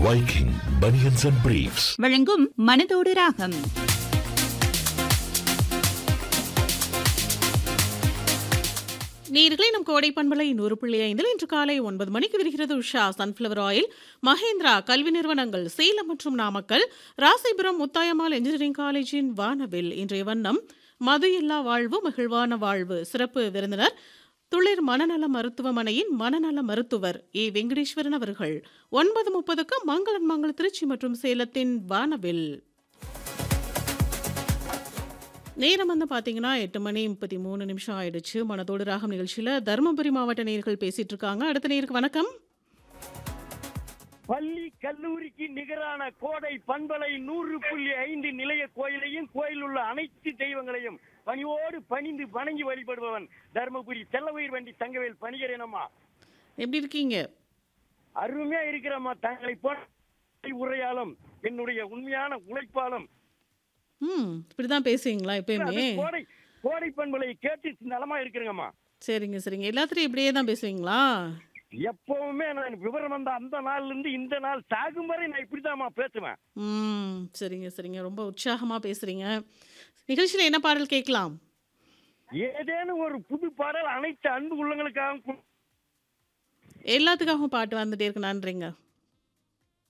Viking Bunions and Briefs. வழங்கும் மனதோடு ராகம் நேர்களை நம் கோடை பண்பலை நூறு புள்ளி ஐந்தில் இன்று காலை ஒன்பது மணிக்கு விரிகிறது உஷா சன்ஃப்ளவர் ஆயில் மகேந்திரா கல்வி நிறுவனங்கள் சேலம் மற்றும் நாமக்கல் ராசிபுரம் முத்தாயம்மாள் இன்ஜினியரிங் காலேஜின் வானவில் இன்றைய வண்ணம் மது இல்லா வாழ்வு மகிழ்வான வாழ்வு சிறப்பு விருந்தினர் துளிர் மனநல மருத்துவமனையின் மனநல மருத்துவர் ஏ வெங்கடேஸ்வரன் அவர்கள் ஒன்பது முப்பதுக்கு மங்களன் மங்கள் திருச்சி மற்றும் சேலத்தின் வானவில் நேரம் வந்து பார்த்தீங்கன்னா எட்டு மணி முப்பத்தி மூணு நிமிஷம் ஆயிடுச்சு மனதோடு ராகம் நிகழ்ச்சியில் தருமபுரி மாவட்ட நேர்கள் பேசிட்டு இருக்காங்க அடுத்த நேருக்கு வணக்கம் பள்ளி கல்லூரிக்கு நிகரான கோடை பண்பலை நூறு புள்ளி ஐந்து நிலைய கோயிலையும் கோயில் உள்ள அனைத்து தெய்வங்களையும் பணிவோடு பணிந்து வணங்கி வழிபடுபவன் தர்மபுரி செல்லவயிர் வண்டி தங்கவேல் பணிகிறேனம்மா எப்படி இருக்கீங்க அருமையா இருக்கிறம்மா தங்களை போன உரையாலும் என்னுடைய உண்மையான உழைப்பாலும் ம் இப்படிதான் பேசுவீங்களா அது எப்பயுமே கோடை கோடை பண்பலை கேட்டு நலமா இருக்கிறேங்கம்மா சரிங்க சரிங்க எல்லாத்துலையும் இப்படியே தான் பேசுவீங்களா எப்பவுமே நான் விவரம் வந்த அந்த நாள்ல இருந்து இந்த நாள் சாகும் வரை நான் இப்படிதாம்மா பேசுவேன் ம் சரிங்க சரிங்க ரொம்ப உற்சாகமாக பேசுறீங்க நிகழ்ச்சியில் என்ன பாடல் கேட்கலாம் ஏதேனும் ஒரு புது பாடல் அனைத்து அன்பு உள்ளங்களுக்காக எல்லாத்துக்காகவும் பாட்டு வந்துட்டே இருக்கு நன்றிங்க